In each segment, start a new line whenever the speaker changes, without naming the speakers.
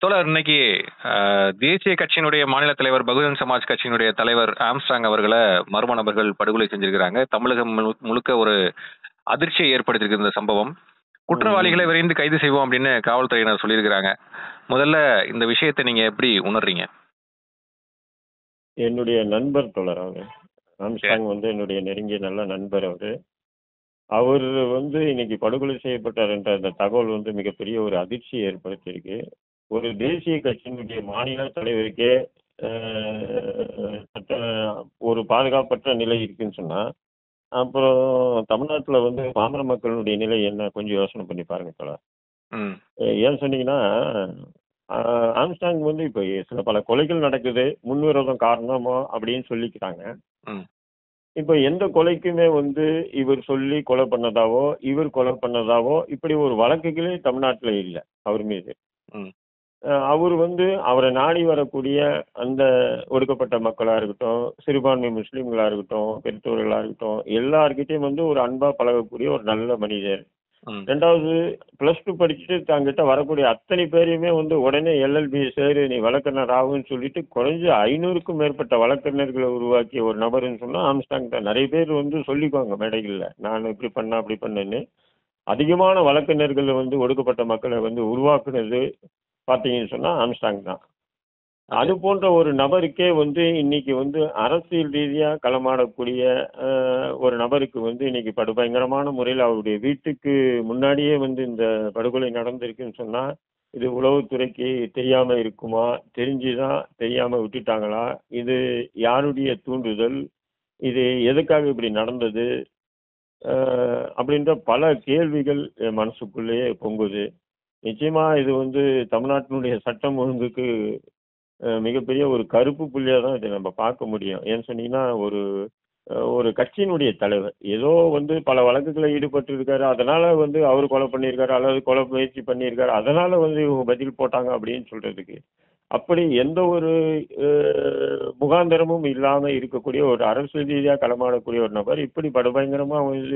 தோழர் இன்னைக்கு அஹ், தேசிய கட்சியினுடைய மாநில தலைவர் பகுஜன் சமாஜ் கட்சியினுடைய தலைவர் ஆம்ஸ்டாங் அவர்களை மர்ம நபர்கள் படுகொலை செஞ்சிருக்கிறாங்க தமிழகம் முழு- முழுக்க ஒரு அதிர்ச்சியை ஏற்படுத்தியிருக்கு இந்த சம்பவம் குற்றவாளிகளை விரைந்து கைது செய்வோம் அப்படின்னு காவல்துறையினர் சொல்லியிருக்கிறாங்க முதல்ல இந்த விஷயத்தை நீங்க எப்படி உணர்றீங்க
என்னுடைய நண்பர் தொடர் அவரு ஆம்ஸ்டாங் வந்து என்னுடைய நெருங்கிய நல்ல நண்பர் அவரு அவர் வந்து இன்னைக்கு படுகொலை செய்யப்பட்டார் என்ற அந்த தகவல் வந்து மிகப்பெரிய ஒரு அதிர்ச்சியை ஏற்படுத்தியிருக்கு ஒரு தேசிய கட்சியினுடைய மாநில தலைவருக்கே அஹ், சட்ட ஒரு பாதுகாப்பற்ற நிலை இருக்குன்னு சொன்னா அப்புறம் தமிழ்நாட்டுல வந்து பாமர மக்களுடைய நிலை என்ன கொஞ்சம் யோசனை பண்ணி பாருங்க தோழர்
ம்
அஹ் ஏன் சொன்னீங்கன்னா ஆஹ் ஆம்ஸ்டாங் வந்து இப்போ சில பல கொலைகள் நடக்குது முன்விரோதம் காரணமோ அப்படின்னு சொல்லிக்கிறாங்க
ம்
இப்போ எந்த கொலைக்குமே வந்து இவர் சொல்லி கொலை பண்ணதாவோ இவர் கொலை பண்ணதாவோ இப்படி ஒரு வழக்குகளே தமிழ்நாட்டில் இல்லை அவர் மீது
ம்
அஹ் அவர் வந்து அவரை நாடி வரக்கூடிய அந்த ஒடுக்கப்பட்ட மக்களா இருக்கட்டும் சிறுபான்மை முஸ்லீம்களா இருக்கட்டும் பெற்றோர்களா இருக்கட்டும் எல்லார்கிட்டயும் வந்து ஒரு அன்பா பழகக்கூடிய ஒரு நல்ல மனிதர்
ம்
ரெண்டாவது பிளஸ் டூ படிச்சுட்டு தங்கிட்ட வரக்கூடிய அத்தனை பேரையுமே வந்து உடனே எல்எல்பி சேரு நீ வழக்கறிஞர் ஆகுன்னு சொல்லிட்டு குறைஞ்ச ஐநூறுக்கும் மேற்பட்ட வழக்கறிஞர்களை உருவாக்கிய ஒரு நபர்னு சொன்னா ஆம்ஸ்டாங் தான் நிறைய பேர் வந்து சொல்லிக்குவாங்க மேடைகளில் நான் இப்படி பண்ண அப்படி பண்ணேன்னு அதிகமான வழக்கறிஞர்கள் வந்து ஒடுக்கப்பட்ட மக்களை வந்து உருவாக்குனது பார்த்தீங்கன்னு சொன்னா ஆம்ஸ்டாங் தான் அது போன்ற ஒரு நபருக்கே வந்து இன்னைக்கு வந்து அரசியல் ரீதியா களமாடக்கூடிய அஹ், ஒரு நபருக்கு வந்து இன்னைக்கு படுபயங்கரமான முறையில் அவருடைய வீட்டுக்கு முன்னாடியே வந்து இந்த படுகொலை நடந்திருக்குன்னு சொன்னா இது உளவுத்துறைக்கு தெரியாம இருக்குமா தெரிஞ்சுதான் தெரியாம விட்டுட்டாங்களா இது யாருடைய தூண்டுதல் இது எதுக்காக இப்படி நடந்தது அஹ், அப்படின்ற பல கேள்விகள் என் மனசுக்குள்ளேயே பொங்குது நிச்சயமா இது வந்து தமிழ்நாட்டினுடைய சட்டம் ஒழுங்குக்கு அஹ் மிகப்பெரிய ஒரு கருப்பு புள்ளியா தான் இதை நம்ம பார்க்க முடியும் ஏன்னு சொன்னீங்கன்னா ஒரு அஹ் ஒரு கட்சியினுடைய தலைவர் ஏதோ வந்து பல வழக்குகளை ஈடுபட்டு இருக்காரு அதனால வந்து அவர் கொலை பண்ணியிருக்காரு அல்லது கொலை முயற்சி பண்ணியிருக்காரு அதனால வந்து இவங்க பதில் போட்டாங்க அப்படின்னு சொல்றதுக்கு அப்படி எந்த ஒரு அஹ், முகாந்திரமும் இல்லாம இருக்கக்கூடிய ஒரு அரசியல் ரீதியா களமாடக்கூடிய ஒரு நபர் இப்படி படுபயங்கரமா வந்து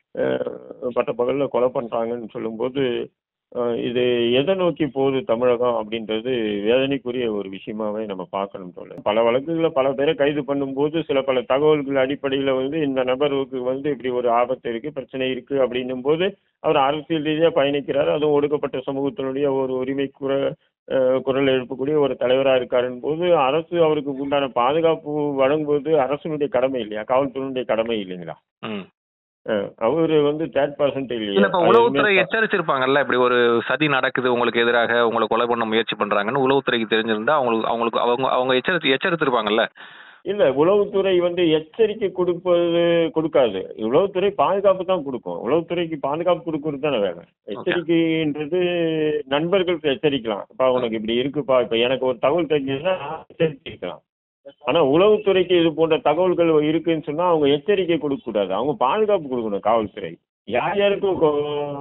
அஹ், பட்ட பகல்ல கொலை பண்றாங்கன்னு சொல்லும்போது அஹ் இது எதை நோக்கி போகுது தமிழகம் அப்படின்றது வேதனைக்குரிய ஒரு விஷயமாவே நம்ம பார்க்கணும் தோழர் பல வழக்குகளை பல பேரை கைது பண்ணும்போது சில பல தகவல்கள் அடிப்படையில் வந்து இந்த நபருக்கு வந்து இப்படி ஒரு ஆபத்து இருக்கு பிரச்சனை இருக்கு அப்படின்னும் போது அவர் அரசியல் ரீதியாக பயணிக்கிறார் அதுவும் ஒடுக்கப்பட்ட சமூகத்தினுடைய ஒரு உரிமை குர அஹ் குரல் எழுப்பக்கூடிய ஒரு தலைவராக இருக்காருன்னு போது அரசு அவருக்கு உண்டான பாதுகாப்பு வழங்குவது அரசினுடைய கடமை இல்லையா காவல்துறையினுடைய கடமை இல்லைங்களா
ம்
அஹ் அவரு வந்து தேர்ட் பர்சன்ட்
இல்ல
இல்லையா
இப்ப
அது
உளவுத்துறை
எதுவுமே
எச்சரிச்சிருப்பாங்கல்ல இப்படி ஒரு சதி நடக்குது உங்களுக்கு எதிராக உங்களை கொலை பண்ண முயற்சி பண்றாங்கன்னு உளவுத்துறைக்கு தெரிஞ்சிருந்தா அவங்களுக்கு அவங்களுக்கு அவங்க அவங்க எச்சரித்து எச்சரித்திருப்பாங்கல்ல
இல்ல உளவுத்துறை வந்து எச்சரிக்கை கொடுப்பது கொடுக்காது உளவுத்துறை பாதுகாப்பு தான் கொடுக்கும் உளவுத்துறைக்கு பாதுகாப்பு கொடுக்கறது தானே வேலை எச்சரிக்கைன்றது நண்பர்களுக்கு எச்சரிக்கலாம் இப்ப உனக்கு இப்படி இருக்குப்பா இப்ப எனக்கு ஒரு தகவல் தெரிஞ்சதுன்னா எச்சரிக்கலாம் ஆனா உளவுத்துறைக்கு இது போன்ற தகவல்கள் இருக்குன்னு சொன்னா அவங்க எச்சரிக்கை கொடுக்க கூடாது அவங்க பாதுகாப்பு கொடுக்கணும் காவல்துறை யார் யாருக்கும் கொ-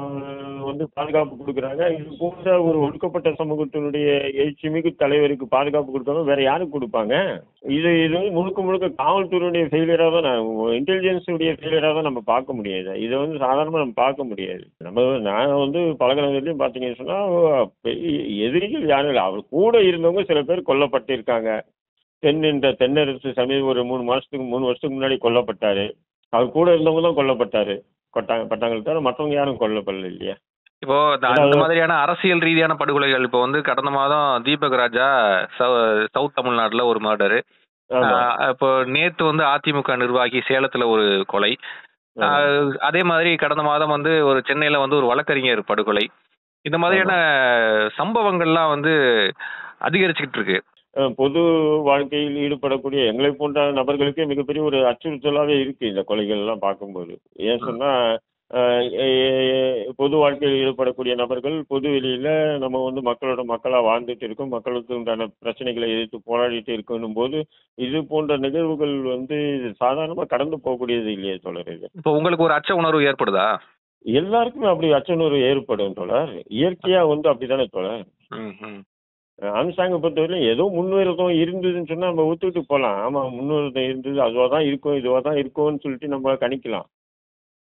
வந்து பாதுகாப்பு கொடுக்குறாங்க இது போன்ற ஒரு ஒடுக்கப்பட்ட சமூகத்தினுடைய எழுச்சிமிகு தலைவருக்கு பாதுகாப்பு கொடுக்காம வேற யாருக்கு கொடுப்பாங்க இது இது வந்து முழுக்க முழுக்க காவல்துறையுடைய ஃபெயிலியராக தான் நான் இன்டெலிஜென்ஸுடைய ஃபெயிலியராக தான் நம்ம பார்க்க முடியாது இதை வந்து சாதாரணமாக நம்ம பார்க்க முடியாது நம்ம நான் வந்து பழகினதுலையும் பார்த்தீங்கன்னு சொன்னால் எதிரிகள் யாரும் இல்லை அவர் கூட இருந்தவங்க சில பேர் கொல்லப்பட்டிருக்காங்க தென் என்ற தென்னரசு சமீப ஒரு மூணு மாசத்துக்கு மூணு வருஷத்துக்கு முன்னாடி கொல்லப்பட்டாரு அவர் கூட இருந்தவங்க தான் கொல்லப்பட்டாரு கொட்டாங்க பட்டாங்களை தவிர மற்றவங்க யாரும் கொல்லப்படல இல்லையா
இப்போ இந்த அந்த மாதிரியான அரசியல் ரீதியான படுகொலைகள் இப்போ வந்து கடந்த மாதம் தீபக் ராஜா சவு- சவுத் தமிழ்நாட்டுல ஒரு மர்டரு
ஆமா
இப்போ நேத்து வந்து அதிமுக நிர்வாகி சேலத்துல ஒரு கொலை
ஆமா.
ஆஹ் அதே மாதிரி கடந்த மாதம் வந்து ஒரு சென்னையில வந்து ஒரு வழக்கறிஞர் படுகொலை இந்த மாதிரியான சம்பவங்கள்லாம் வந்து அதிகரிச்சுக்கிட்டு இருக்கு
அஹ் பொது வாழ்க்கையில் ஈடுபடக்கூடிய எங்களை போன்ற நபர்களுக்கே மிகப்பெரிய ஒரு அச்சுறுத்தலாகவே இருக்கு இந்த கொலைகள் எல்லாம் பார்க்கும்போது ஏன் சொன்னா அஹ் எ- பொது வாழ்க்கையில் ஈடுபடக்கூடிய நபர்கள் பொது வெளியில நம்ம வந்து மக்களோட மக்களா வாழ்ந்துட்டு இருக்கோம் மக்களுக்கு உண்டான பிரச்சனைகளை எதிர்த்து போராடிட்டு இருக்கணும் போது இது போன்ற நிகழ்வுகள் வந்து சாதாரணமா கடந்து போகக்கூடியது இல்லையே தொடர் இது
இப்போ உங்களுக்கு ஒரு அச்ச உணர்வு ஏற்படுதா
எல்லாருக்குமே அப்படி அச்சநூறு ஏற்படும் தொடர் இயற்கையா வந்து அப்படித்தானே தொடர்
ம் ம்
ஆம்சாங்கை பொறுத்தவரையிலும் ஏதோ முன்னுரிதம் இருந்ததுன்னு சொன்னா நம்ம ஒத்துக்கிட்டு போகலாம் ஆமா முன்னுரிதம் இருந்தது அதுவாக தான் இருக்கும் இதுவாக தான் இருக்கும்னு சொல்லிட்டு நம்ம கணிக்கலாம்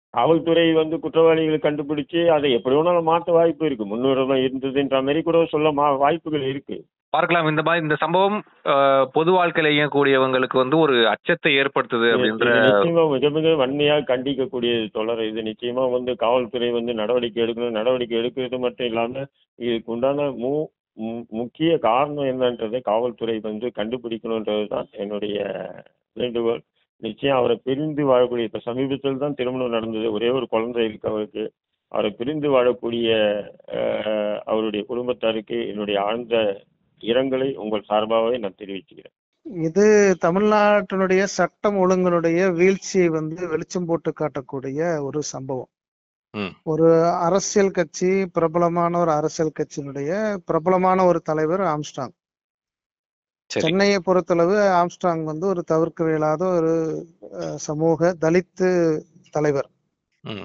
காவல்துறை வந்து குற்றவாளிகளை கண்டுபிடிச்சு அதை எப்படி வேணாலும் மாற்ற வாய்ப்பு இருக்கு முன்னுரிமை இருந்ததுன்ற மாதிரி கூட சொல்ல மா வாய்ப்புகள் இருக்கு
பார்க்கலாம் இந்த மாதிரி இந்த சம்பவம் அஹ், பொது வாழ்க்கையில இயங்கக்கூடியவங்களுக்கு வந்து ஒரு அச்சத்தை ஏற்படுத்துது அப்படின்ற
இது நிச்சயமா மிக மிக வன்மையாக கண்டிக்கக்கூடியது தொடர் இது நிச்சயமா வந்து காவல்துறை வந்து நடவடிக்கை எடுக்கணும் நடவடிக்கை எடுக்கிறது மட்டும் இல்லாம இதுக்கு உண்டான மு மு- முக்கிய காரணம் என்னன்றதை காவல்துறை வந்து கண்டுபிடிக்கணுன்றது தான் என்னுடைய வேண்டுகோள் நிச்சயம் அவரை பிரிந்து வாழக்கூடிய இப்ப சமீபத்தில் தான் திருமணம் நடந்தது ஒரே ஒரு குழந்தை இருக்கு அவருக்கு அவரை பிரிந்து வாழக்கூடிய அஹ், அவருடைய குடும்பத்தாருக்கு என்னுடைய ஆழ்ந்த இரங்கலை உங்கள் சார்பாகவே நான் தெரிவிச்சுக்கிறேன்
இது தமிழ்நாட்டினுடைய சட்டம் ஒழுங்கினுடைய வீழ்ச்சியை வந்து வெளிச்சம் போட்டு காட்டக்கூடிய ஒரு சம்பவம்
ம்.
ஒரு அரசியல் கட்சி பிரபலமான ஒரு அரசியல் கட்சியினுடைய பிரபலமான ஒரு தலைவர் ஆம்ஸ்டாங்
சரி
சென்னையை பொறுத்தளவு ஆம்ஸ்டாங் வந்து ஒரு தவிர்க்க இயலாத ஒரு அஹ், சமூக தலித்து தலைவர்
ம்.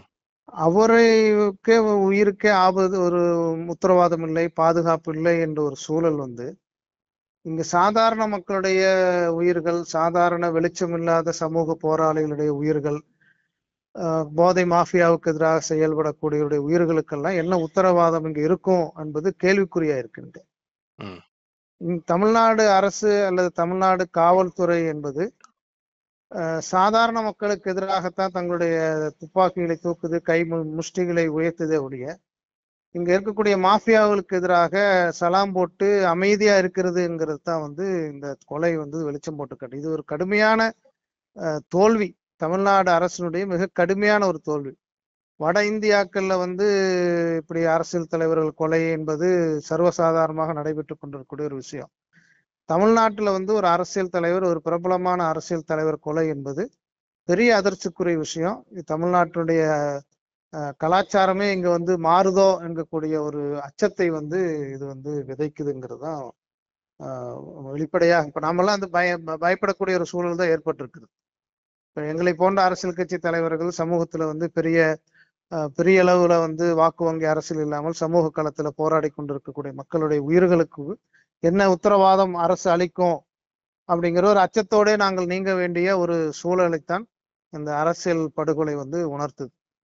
அவருக்கு உயிருக்கே ஆபத்து ஒரு உத்தரவாதம் இல்லை பாதுகாப்பு இல்லை என்ற ஒரு சூழல் வந்து இங்க சாதாரண மக்களுடைய உயிர்கள் சாதாரண வெளிச்சமில்லாத சமூக போராளிகளுடைய உயிர்கள் அஹ், போதை மாஃபியாவுக்கு எதிராக செயல்படக்கூடியவருடைய உயிர்களுக்கெல்லாம் என்ன உத்தரவாதம் இங்க இருக்கும் என்பது கேள்விக்குறியா இருக்கின்றது
ம்.
இங்க தமிழ்நாடு அரசு அல்லது தமிழ்நாடு காவல்துறை என்பது அஹ், சாதாரண மக்களுக்கு எதிராகத்தான் தங்களுடைய துப்பாக்கிகளை தூக்குது கை மு- முஷ்டிகளை உயர்த்துதே ஒழிய இங்க இருக்கக்கூடிய மாஃபியாவுக்கு எதிராக சலாம் போட்டு அமைதியா இருக்கிறதுங்கிறது தான் வந்து இந்த கொலை வந்து வெளிச்சம் போட்டு காட்டு இது ஒரு கடுமையான அஹ், தோல்வி தமிழ்நாடு அரசினுடைய மிக கடுமையான ஒரு தோல்வி வட இந்தியாக்கள்ல வந்து இப்படி அரசியல் தலைவர்கள் கொலை என்பது சர்வசாதாரணமாக நடைபெற்று கொண்டிருக்கக்கூடிய ஒரு விஷயம் தமிழ்நாட்டுல வந்து ஒரு அரசியல் தலைவர் ஒரு பிரபலமான அரசியல் தலைவர் கொலை என்பது பெரிய அதிர்ச்சிக்குரிய விஷயம் இது தமிழ்நாட்டினுடைய அஹ், கலாச்சாரமே இங்க வந்து மாறுதோ என்கக்கூடிய ஒரு அச்சத்தை வந்து இது வந்து விதைக்குதுங்கிறது தான் ஆஹ், வெளிப்படையாக இப்ப நாமெல்லாம் அந்த பய ப- பயப்படக்கூடிய ஒரு சூழல் தான் ஏற்பட்டிருக்குது இப்ப எங்களை போன்ற அரசியல் கட்சி தலைவர்கள் சமூகத்துல வந்து பெரிய ஆஹ், பெரிய அளவுல வந்து வாக்கு வங்கி அரசியல் இல்லாமல் சமூக களத்துல போராடி கொண்டிருக்கக்கூடிய மக்களுடைய உயிர்களுக்கு என்ன உத்தரவாதம் அரசு அளிக்கும் அப்படிங்கிற ஒரு அச்சத்தோட நாங்கள் நீங்க வேண்டிய ஒரு சூழலைத்தான் இந்த அரசியல் படுகொலை வந்து உணர்த்துது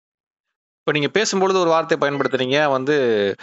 இப்ப நீங்க பேசும்பொழுது ஒரு வார்த்தை பயன்படுத்துறீங்க வந்து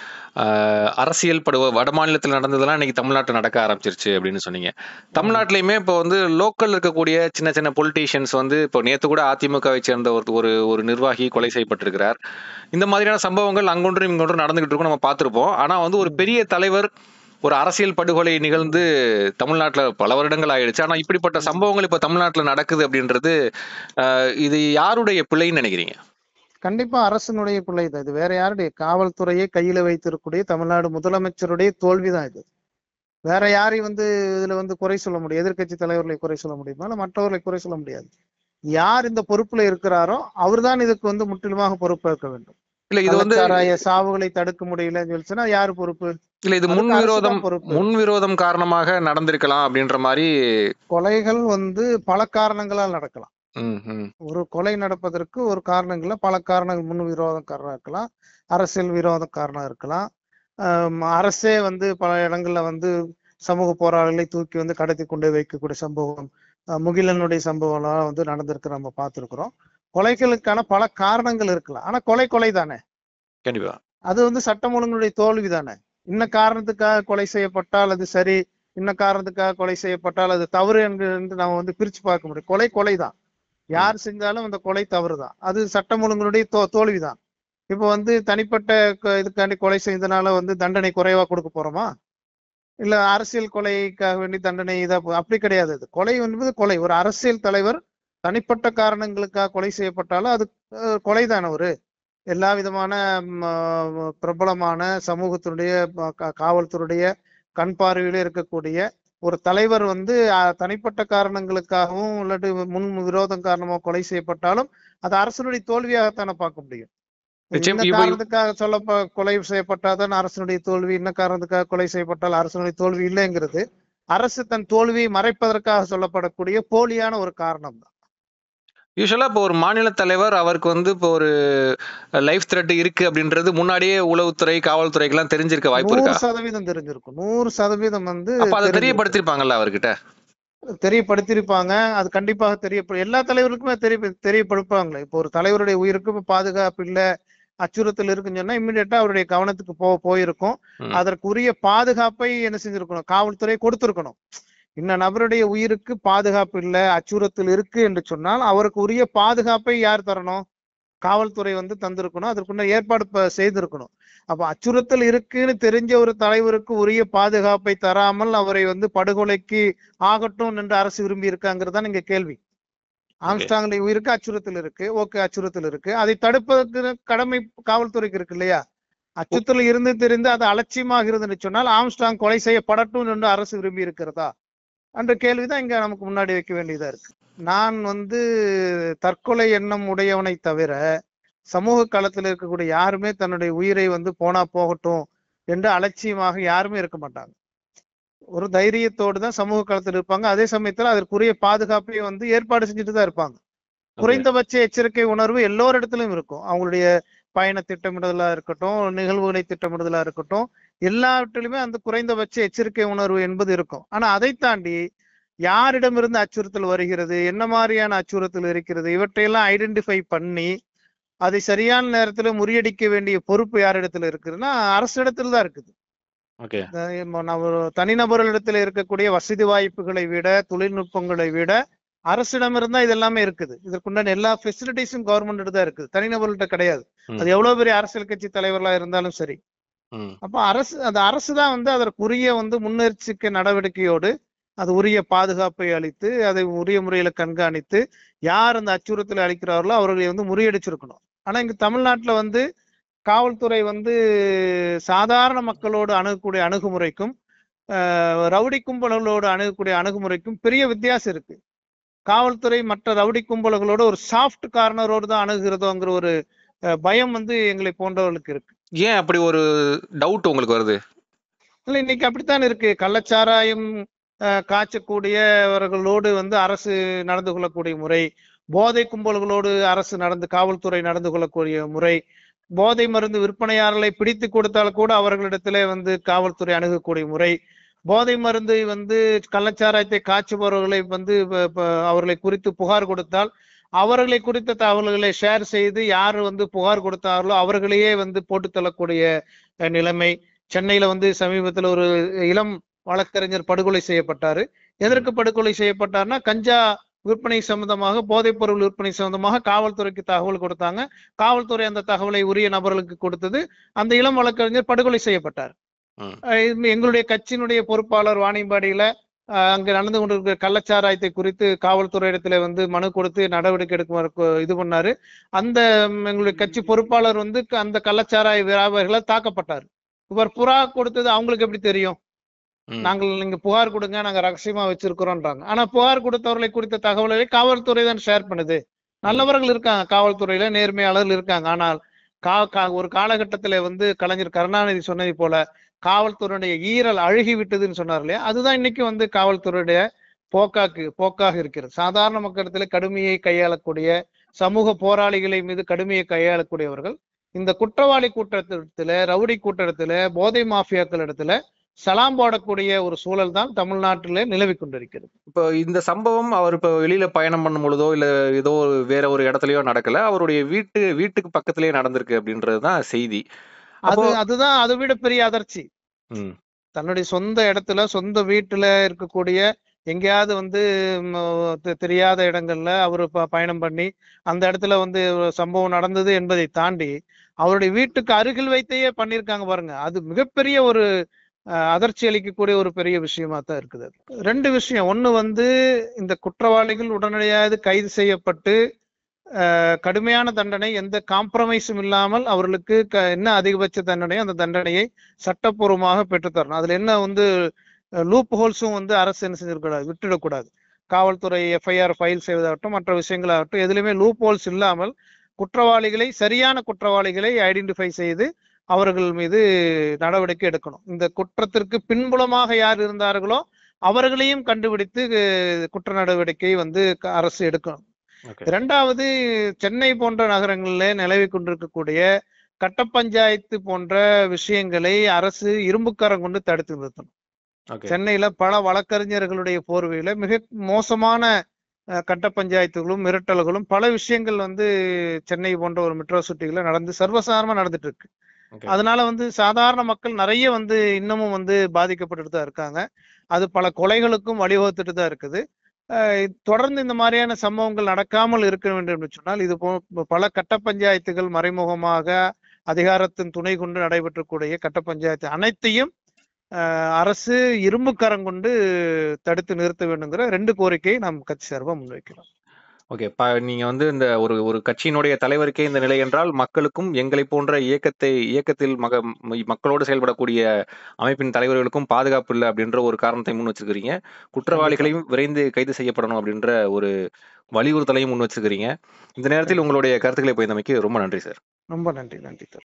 ஆஹ், அரசியல் படுவ வட மாநிலத்தில் நடந்ததெல்லாம் இன்னைக்கு தமிழ்நாட்டில் நடக்க ஆரம்பிச்சிருச்சு அப்படின்னு சொன்னீங்க தமிழ்நாட்டிலையுமே இப்போ வந்து லோக்கல் இருக்கக்கூடிய சின்ன சின்ன பொலிட்டீஷியன்ஸ் வந்து இப்போ நேத்து கூட அதிமுகவை சேர்ந்த ஒரு ஒரு ஒரு நிர்வாகி கொலை செய்யப்பட்டிருக்கிறார் இந்த மாதிரியான சம்பவங்கள் அங்கொன்றும் இங்கொன்றும் நடந்துகிட்டு இருக்கும் நம்ம பார்த்திருப்போம் ஆனா வந்து ஒரு பெரிய தலைவர் ஒரு அரசியல் படுகொலை நிகழ்ந்து தமிழ்நாட்டில் பல வருடங்கள் ஆயிடுச்சு ஆனா இப்படிப்பட்ட சம்பவங்கள் இப்போ தமிழ்நாட்டில் நடக்குது அப்படின்றது ஆஹ், இது யாருடைய பிழைன்னு நினைக்கிறீங்க
கண்டிப்பா அரசினுடைய பிள்ளை தான் இது வேற யாருடைய காவல்துறையை கையில வைத்திருக்கக்கூடிய தமிழ்நாடு முதலமைச்சருடைய தோல்விதான் இது வேற யாரையும் வந்து இதுல வந்து குறை சொல்ல முடியும் எதிர்க்கட்சி தலைவர்களை குறை சொல்ல முடியுமா இல்ல மற்றவர்களை குறை சொல்ல முடியாது யார் இந்த பொறுப்புல இருக்கிறாரோ அவர்தான் இதுக்கு வந்து முற்றிலுமாக பொறுப்பேற்க வேண்டும்
இல்ல இது வந்து
கள்ளச்சாராய சாவுகளை தடுக்க முடியலன்னு சொல்லிச்சுன்னா யாரு பொறுப்பு
இல்ல இது முன்
அதுக்கு அரசுதான்
விரோதம்
பொறுப்பு.
முன் விரோதம் காரணமாக நடந்திருக்கலாம் அப்படின்ற மாதிரி
கொலைகள் வந்து பல காரணங்களால் நடக்கலாம்
ம், ம்.
ஒரு கொலை நடப்பதற்கு ஒரு காரணங்கள்ல பல காரணங்கள் முன் விரோதம் காரணம் இருக்கலாம் அரசியல் விரோதம் காரணம் இருக்கலாம் ஆம், அரசே வந்து பல இடங்கள்ல வந்து சமூக போராளிகளை தூக்கி வந்து கடத்தி கொண்டு வைக்கக்கூடிய சம்பவம் அஹ், முகிலனுடைய சம்பவம்லாம் வந்து நடந்திருக்கு நம்ம பார்த்திருக்கிறோம் கொலைகளுக்கான பல காரணங்கள் இருக்கலாம் ஆனா கொலை கொலை தானே
கண்டிப்பா
அது வந்து சட்டம் ஒழுங்கினுடைய தோல்வி தானே இன்ன காரணத்துக்காக கொலை செய்யப்பட்டால் அது சரி இன்ன காரணத்துக்காக கொலை செய்யப்பட்டால் அது தவறு என்று என்று நம்ம வந்து பிரிச்சு பார்க்க முடியும் கொலை கொலை தான் யார் செஞ்சாலும் அந்த கொலை தவறு தான் அது சட்டம் ஒழுங்கினுடைய தோ தோல்வி தான் இப்போ வந்து தனிப்பட்ட க- இதுக்காண்டி கொலை செய்தனால வந்து தண்டனை குறைவா கொடுக்க போறோமா இல்ல அரசியல் கொலைக்காக வேண்டி தண்டனை இதா போ- அப்படி கிடையாது அது கொலை என்பது கொலை ஒரு அரசியல் தலைவர் தனிப்பட்ட காரணங்களுக்காக கொலை செய்யப்பட்டாலும் அது அஹ், கொலை தானே ஒரு எல்லா விதமான ம், ஆஹ், பிரபலமான சமூகத்தினுடைய ப- கா- காவல்துறையுடைய கண் பார்வையில இருக்கக்கூடிய ஒரு தலைவர் வந்து அஹ், தனிப்பட்ட காரணங்களுக்காகவும் இல்லாட்டி முன் விரோதம் காரணமா கொலை செய்யப்பட்டாலும் அது அரசனுடைய தோல்வியாகத்தானே பார்க்க முடியும்
நிச்சயம்
இந்த
இப்போ-
காரணத்துக்காக சொல்ல கொலை செய்யப்பட்டாதான் அரசனுடைய தோல்வி இன்ன காரணத்துக்காக கொலை செய்யப்பட்டால் அரசனுடைய தோல்வி இல்லைங்கிறது அரசு தன் தோல்வியை மறைப்பதற்காக சொல்லப்படக்கூடிய போலியான ஒரு காரணம் தான்
யூஸ்வலா இப்போ ஒரு மாநில தலைவர் அவருக்கு வந்து இப்போ ஒரு லைஃப் த்ரெட் இருக்கு அப்படின்றது முன்னாடியே உளவுத்துறை காவல்துறைக்கெல்லாம் தெரிஞ்சிருக்க வாய்ப்பு
நூறு
இருக்கா
சதவீதம் தெரிஞ்சிருக்கும் நூறு சதவீதம் வந்து
அப்ப அதை
தெரிஞ்சிருக்கும்.
தெரியப்படுத்திருப்பாங்கல்ல அவர்கிட்ட
தெரியப்படுத்தியிருப்பாங்க அது கண்டிப்பாக தெரிய எல்லா தலைவருக்குமே தெரிய தெரியப்படுப்பாங்களே இப்போ ஒரு தலைவருடைய உயிருக்கு இப்ப பாதுகாப்பு இல்ல அச்சுறுத்தல் இருக்குன்னு சொன்னா இம்மிடியட்டா அவருடைய கவனத்துக்கு போ போயிருக்கும்
ம்.
அதற்குரிய பாதுகாப்பை என்ன செஞ்சிருக்கணும் காவல்துறை கொடுத்திருக்கணும் இன்ன நபருடைய உயிருக்கு பாதுகாப்பு இல்ல அச்சுறுத்தல் இருக்கு என்று சொன்னால் அவருக்கு உரிய பாதுகாப்பை யார் தரணும் காவல்துறை வந்து தந்திருக்கணும் அதற்குள்ள ஏற்பாடு ப- செய்திருக்கணும் அப்ப அச்சுறுத்தல் இருக்குன்னு தெரிஞ்ச ஒரு தலைவருக்கு உரிய பாதுகாப்பை தராமல் அவரை வந்து படுகொலைக்கு ஆகட்டும் என்று அரசு விரும்பி இருக்காங்கிறது தான் இங்க கேள்வி ஆம்ஸ்டாங்குடைய உயிருக்கு அச்சுறுத்தல் இருக்கு ஓகே அச்சுறுத்தல் இருக்கு அதை தடுப்பதற்கு கடமை காவல்துறைக்கு இருக்கு இல்லையா அச்சுறுத்தல் இருந்து தெரிந்து அது அலட்சியமாக இருந்துன்னு சொன்னால் ஆம்ஸ்டாங் கொலை செய்யப்படட்டும் என்று அரசு விரும்பி இருக்கிறதா என்ற கேள்விதான் இங்க நமக்கு முன்னாடி வைக்க வேண்டியதா இருக்கு நான் வந்து தற்கொலை எண்ணம் உடையவனை தவிர சமூக களத்தில் இருக்கக்கூடிய யாருமே தன்னுடைய உயிரை வந்து போனா போகட்டும் என்று அலட்சியமாக யாருமே இருக்க மாட்டாங்க ஒரு தைரியத்தோடு தான் சமூக களத்தில் இருப்பாங்க அதே சமயத்துல அதற்குரிய பாதுகாப்பை வந்து ஏற்பாடு செஞ்சுட்டு தான் இருப்பாங்க குறைந்தபட்ச எச்சரிக்கை உணர்வு எல்லோரிடத்திலும் இருக்கும் அவங்களுடைய பயண திட்டமிடுதலா இருக்கட்டும் நிகழ்வுகளை திட்டமிடுதலா இருக்கட்டும் எல்லாவற்றிலுமே அந்த குறைந்தபட்ச எச்சரிக்கை உணர்வு என்பது இருக்கும் ஆனா அதை தாண்டி யாரிடமிருந்து அச்சுறுத்தல் வருகிறது என்ன மாதிரியான அச்சுறுத்தல் இருக்கிறது இவற்றையெல்லாம் ஐடென்டிஃபை பண்ணி அதை சரியான நேரத்துல முறியடிக்க வேண்டிய பொறுப்பு யாரிடத்துல இருக்குதுன்னா அரசிடத்துல தான் இருக்குது
ஓகே
அஹ் இப்ப நம்ம ஒரு தனிநபர்களிடத்துல இருக்கக்கூடிய வசதி வாய்ப்புகளை விட தொழில்நுட்பங்களை விட அரசிடம் இருந்தா இது எல்லாமே இருக்குது இதற்குண்டான எல்லா ஃபெசிலிட்டிஸும் கவர்மெண்ட் தான் இருக்குது தனிநபர்கள்ட்ட கிடையாது
ம்.
அது எவ்வளவு பெரிய அரசியல் கட்சி தலைவர்களா இருந்தாலும் சரி
ம்
அப்ப அரசு அந்த அரசு தான் வந்து அதற்குரிய வந்து முன்னெச்சரிக்கை நடவடிக்கையோடு அது உரிய பாதுகாப்பை அளித்து அதை உரிய முறையில கண்காணித்து யார் அந்த அச்சுறுத்தலை அளிக்கிறார்களோ அவர்களை வந்து முறியடிச்சிருக்கணும் ஆனா இங்க தமிழ்நாட்டுல வந்து காவல்துறை வந்து சாதாரண மக்களோடு அணுகக்கூடிய அணுகுமுறைக்கும் ஆஹ், ரவுடி கும்பல்களோடு அணுகக்கூடிய அணுகுமுறைக்கும் பெரிய வித்தியாசம் இருக்கு காவல்துறை மற்ற ரவுடி கும்பல்களோட ஒரு சாஃப்ட் கார்னரோடு தான் அணுகிறதோங்கிற ஒரு அஹ், பயம் வந்து எங்களை போன்றவர்களுக்கு இருக்கு
ஏன் அப்படி ஒரு டவுட் உங்களுக்கு வருது
இல்ல இன்னைக்கு அப்படித்தான் இருக்கு கள்ளச்சாராயம் அஹ், காய்ச்சக்கூடியவர்களோடு வந்து அரசு நடந்து கொள்ளக்கூடிய முறை போதை கும்பல்களோடு அரசு நடந்து காவல்துறை நடந்து கொள்ளக்கூடிய முறை போதை மருந்து விற்பனையாளர்களை பிடித்து கொடுத்தால் கூட அவர்களிடத்திலே வந்து காவல்துறை அணுகக்கூடிய முறை போதை மருந்து வந்து கள்ளச்சாராயத்தை காய்ச்சுபவர்களை வந்து ப- ப- அவர்களை குறித்து புகார் கொடுத்தால் அவர்களை குறித்த தகவல்களை ஷேர் செய்து யார் வந்து புகார் கொடுத்தார்களோ அவர்களையே வந்து போட்டு தள்ளக்கூடிய அஹ், நிலைமை சென்னையில வந்து சமீபத்துல ஒரு இளம் வழக்கறிஞர் படுகொலை செய்யப்பட்டாரு எதற்கு படுகொலை செய்யப்பட்டார்னா கஞ்சா விற்பனை சம்பந்தமாக போதைப் பொருள் விற்பனை சம்பந்தமாக காவல்துறைக்கு தகவல் கொடுத்தாங்க காவல்துறை அந்த தகவலை உரிய நபர்களுக்கு கொடுத்தது அந்த இளம் வழக்கறிஞர் படுகொலை செய்யப்பட்டார்
ம்.
அஹ் இது எங்களுடைய கட்சியினுடைய பொறுப்பாளர் வாணியம்பாடியில அஹ், அங்க நடந்து கொண்டிருக்கிற கள்ளச்சாராயத்தை குறித்து காவல்துறை இடத்துல வந்து மனு கொடுத்து நடவடிக்கை எடுக்குமாறு கொ- இது பண்ணாரு அந்த ம், எங்களுடைய கட்சி பொறுப்பாளர் வந்து க- அந்த கள்ளச்சாராய வியாபாரிகளால் தாக்கப்பட்டார் இவர் புறா கொடுத்தது அவங்களுக்கு எப்படி தெரியும்
ம்.
நாங்கள் நீங்க புகார் கொடுங்க நாங்க ரகசியமா வச்சிருக்கிறோம்ன்றாங்க ஆனா புகார் கொடுத்தவர்களை குறித்த தகவல்களை காவல்துறை தான் ஷேர் பண்ணுது நல்லவர்கள் இருக்காங்க காவல்துறையில நேர்மையாளர்கள் இருக்காங்க ஆனால் கா கா- ஒரு காலகட்டத்துல வந்து கலைஞர் கருணாநிதி சொன்னதை போல காவல்துறையுடைய ஈரல் அழுகி விட்டதுன்னு சொன்னார் இல்லையா அதுதான் இன்னைக்கு வந்து காவல்துறையுடைய போக்காக்கு போக்காக இருக்கிறது சாதாரண மக்களிடத்துல கடுமையை கையாளக்கூடிய சமூக போராளிகளை மீது கடுமையை கையாளக்கூடியவர்கள் இந்த குற்றவாளி கூட்டத்தில ரவுடி கூட்டத்துல போதை மாஃபியாக்கள் இடத்துல சலாம் போடக்கூடிய ஒரு சூழல் தான் தமிழ்நாட்டிலே நிலவி கொண்டிருக்கிறது
இப்போ இந்த சம்பவம் அவர் இப்போ வெளியில பயணம் பண்ணும் பொழுதோ இல்ல ஏதோ ஒரு வேற ஒரு இடத்துலயோ நடக்கல அவருடைய வீட்டு வீட்டுக்கு பக்கத்திலேயே நடந்திருக்கு அப்படின்றது தான் செய்தி
அது
அப்போ
அதுதான் அதை விட பெரிய அதிர்ச்சி
ம்,
தன்னுடைய சொந்த இடத்துல சொந்த வீட்டுல இருக்கக்கூடிய எங்கேயாவது வந்து ம், தெ- தெரியாத இடங்கள்ல அவரு ப- பயணம் பண்ணி அந்த இடத்துல வந்து ஒரு சம்பவம் நடந்தது என்பதை தாண்டி அவருடைய வீட்டுக்கு அருகில் வைத்தையே பண்ணியிருக்காங்க பாருங்க அது மிகப்பெரிய ஒரு அஹ், அதிர்ச்சி அளிக்கக்கூடிய ஒரு பெரிய விஷயமா தான் இருக்குது அது. ரெண்டு விஷயம் ஒண்ணு வந்து இந்த குற்றவாளிகள் உடனடியாக கைது செய்யப்பட்டு அஹ், கடுமையான தண்டனை எந்த காம்ப்ரமைஸும் இல்லாமல் அவர்களுக்கு க- என்ன அதிகபட்ச தண்டனையோ அந்த தண்டனையை சட்டப்பூர்வமாக பெற்றுத்தரணும் அதுல என்ன வந்து லூப் ஹோல்ஸும் வந்து அரசு என்ன செஞ்சிடக்கூடாது விட்டுடக்கூடாது காவல்துறை எஃப்ஐஆர் ஃபைல் செய்வதாகட்டும் மற்ற விஷயங்களாகட்டும் எதுலையுமே லூப் ஹோல்ஸ் இல்லாமல் குற்றவாளிகளை சரியான குற்றவாளிகளை ஐடென்டிஃபை செய்து அவர்கள் மீது நடவடிக்கை எடுக்கணும் இந்த குற்றத்திற்கு பின்புலமாக யார் இருந்தார்களோ அவர்களையும் கண்டுபிடித்து அஹ், குற்ற நடவடிக்கை வந்து க- அரசு எடுக்கணும்
okay.
இரண்டாவது சென்னை போன்ற நகரங்களில் நிலவி கொண்டிருக்கக்கூடிய கட்ட பஞ்சாயத்து போன்ற விஷயங்களை அரசு இரும்புக்கரம் கொண்டு தடுத்து நிறுத்தணும்
ஓகே
சென்னையில பல வழக்கறிஞர்களுடைய போர்வையில மிக மோசமான அஹ், கட்ட பஞ்சாயத்துகளும் மிரட்டல்களும் பல விஷயங்கள் வந்து சென்னை போன்ற ஒரு மெட்ரோ சிட்டிகளை நடந்து சர்வசாதாரணமா நடந்துட்டு இருக்கு
ஓகே
அதனால வந்து சாதாரண மக்கள் நிறைய வந்து இன்னமும் வந்து பாதிக்கப்பட்டுட்டு தான் இருக்காங்க அது பல கொலைகளுக்கும் வழிவகுத்துட்டு தான் இருக்குது அஹ் தொடர்ந்து இந்த மாதிரியான சம்பவங்கள் நடக்காமல் இருக்க வேண்டும் என்று சொன்னால் இது போ பல கட்ட பஞ்சாயத்துகள் மறைமுகமாக அதிகாரத்தின் துணை கொண்டு நடைபெற்றக்கூடிய கட்ட பஞ்சாயத்து அனைத்தையும் அஹ் அரசு இரும்பு கரம் கொண்டு தடுத்து நிறுத்த வேண்டுங்கிற ரெண்டு கோரிக்கையை நாம் கட்சி சார்பாக முன்வைக்கிறோம்
ஓகே ப நீங்க வந்து இந்த ஒரு ஒரு கட்சியினுடைய தலைவருக்கே இந்த நிலை என்றால் மக்களுக்கும் எங்களை போன்ற இயக்கத்தை இயக்கத்தில் மக ம- மக்களோடு செயல்படக்கூடிய அமைப்பின் தலைவர்களுக்கும் பாதுகாப்பு இல்லை அப்படின்ற ஒரு காரணத்தை முன் வச்சிருக்கிறீங்க குற்றவாளிகளையும் விரைந்து கைது செய்யப்படணும் அப்படின்ற ஒரு வலியுறுத்தலையும் முன் வச்சிருக்கிறீங்க இந்த நேரத்தில் உங்களுடைய கருத்துக்களை பயந்தமைக்கு ரொம்ப நன்றி சார்
ரொம்ப நன்றி நன்றி